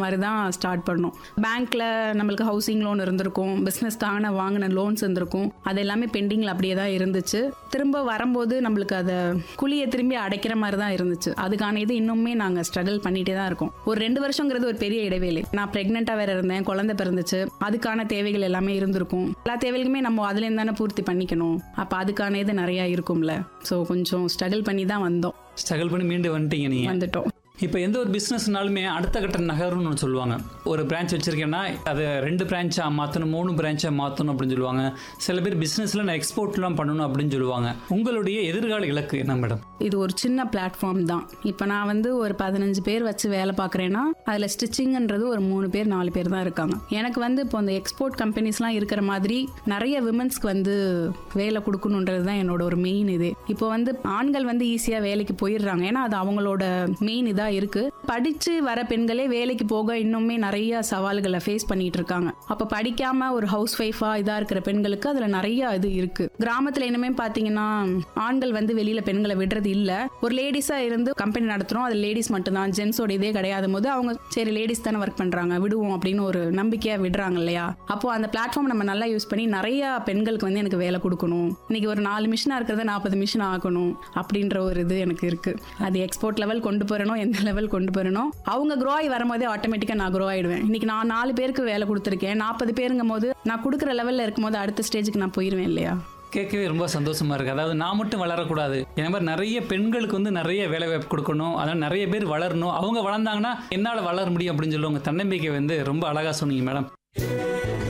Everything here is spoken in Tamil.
மாதிரி தான் ஸ்டார்ட் பண்ணோம் பேங்க்ல நம்மளுக்கு ஹவுசிங் லோன் இருந்திருக்கும் பிஸ்னஸ்க்கான வாங்கின லோன்ஸ் இருந்திருக்கும் அது எல்லாமே பெண்டிங்கில் அப்படியே தான் இருந்துச்சு திரும்ப வரும்போது நம்மளுக்கு அதை குழியை திரும்பி அடைக்கிற மாதிரி தான் இருந்துச்சு அதுக்கான இது இன்னுமே நாங்கள் ஸ்ட்ரகிள் பண்ணிட்டே தான் இருக்கோம் ஒரு ரெண்டு வருஷங்கிறது ஒரு பெரிய இடைவேளை நான் ப்ரெக்னெண்ட்டாக வேற இருந்தேன் குழந்தை பிறந்துச்சு அதுக்கான தேவைகள் எல்லாமே இருந்திருக்கும் எல்லா தேவைகளுமே நம்ம அதுலேருந்து தானே பூர்த்தி பண்ணிக்கணும் அப்போ அதுக்கான இது நிறையா இருக்கும்ல ஸோ கொஞ்சம் ஸ்ட்ரகிள் பண்ணி தான் வந்தோம் ஸ்ட்ரகிள் பண்ணி மீண்டு வந்துட்டீங்க நீங்க வந்துட்டோம் இப்போ எந்த ஒரு பிஸ்னஸ்னாலுமே அடுத்த கட்ட நகரும்னு ஒன்று சொல்லுவாங்க ஒரு பிரான்ச் வச்சிருக்கேன்னா அதை ரெண்டு பிரான்ச்சாக மாற்றணும் மூணு பிரான்ச்சாக மாற்றணும் அப்படின்னு சொல்லுவாங்க சில பேர் பிஸ்னஸில் நான் எக்ஸ்போர்ட்லாம் பண்ணணும் அப்படின்னு சொல்லுவாங்க உங்களுடைய எதிர்கால இலக்கு என்ன மேடம் இது ஒரு சின்ன பிளாட்ஃபார்ம் தான் இப்போ நான் வந்து ஒரு பதினஞ்சு பேர் வச்சு வேலை பார்க்குறேன்னா அதில் ஸ்டிச்சிங்ன்றது ஒரு மூணு பேர் நாலு பேர் தான் இருக்காங்க எனக்கு வந்து இப்போ இந்த எக்ஸ்போர்ட் கம்பெனிஸ்லாம் இருக்கிற மாதிரி நிறைய விமன்ஸ்க்கு வந்து வேலை கொடுக்கணுன்றது தான் என்னோட ஒரு மெயின் இது இப்போ வந்து ஆண்கள் வந்து ஈஸியாக வேலைக்கு போயிடுறாங்க ஏன்னா அது அவங்களோட மெயின் இதாக இருக்கு படிச்சு வர பெண்களே வேலைக்கு போக இன்னுமே நிறைய சவால்களை ஃபேஸ் பண்ணிட்டு இருக்காங்க அப்போ படிக்காம ஒரு ஹவுஸ் ஒய்ஃபா இதா இருக்கிற பெண்களுக்கு அதுல நிறைய இது இருக்கு கிராமத்துல இனிமே பாத்தீங்கன்னா ஆண்கள் வந்து வெளியில பெண்களை விடுறது இல்ல ஒரு லேடிஸா இருந்து கம்பெனி நடத்துறோம் அது லேடிஸ் மட்டும்தான் ஜென்ஸோட இதே கிடையாது போது அவங்க சரி லேடிஸ் தானே ஒர்க் பண்றாங்க விடுவோம் அப்படின்னு ஒரு நம்பிக்கையா விடுறாங்க இல்லையா அப்போ அந்த பிளாட்ஃபார்ம் நம்ம நல்லா யூஸ் பண்ணி நிறைய பெண்களுக்கு வந்து எனக்கு வேலை கொடுக்கணும் இன்னைக்கு ஒரு நாலு மிஷினா இருக்கிறத நாற்பது மிஷின் ஆகணும் அப்படின்ற ஒரு இது எனக்கு இருக்கு அது எக்ஸ்போர்ட் லெவல் கொண்டு போறணும் எந்த லெவல் கொண்டு போறணும் அவங்க க்ரோ ஆகி வரும்போதே ஆட்டோமேட்டிக்கா நான் க்ரோ ஆயிடுவேன் இன்னைக்கு நான் நாலு பேருக்கு வேலை கொடுத்துருக்கேன் நாற்பது பேருங்கும் போது நான் கொடுக்குற லெவல்ல இருக்கும்போது அடுத்த ஸ்டேஜுக்கு நான் போயிருவேன் இல்லையா கேட்கவே ரொம்ப சந்தோஷமா இருக்கு அதாவது நான் மட்டும் வளரக்கூடாது இந்த மாதிரி நிறைய பெண்களுக்கு வந்து நிறைய வேலை வாய்ப்பு கொடுக்கணும் அதாவது நிறைய பேர் வளரணும் அவங்க வளர்ந்தாங்கன்னா என்னால் வளர முடியும் அப்படின்னு சொல்லி உங்க தன்னம்பிக்கை வந்து ரொம்ப அழகா சொன்னீங்க மேடம்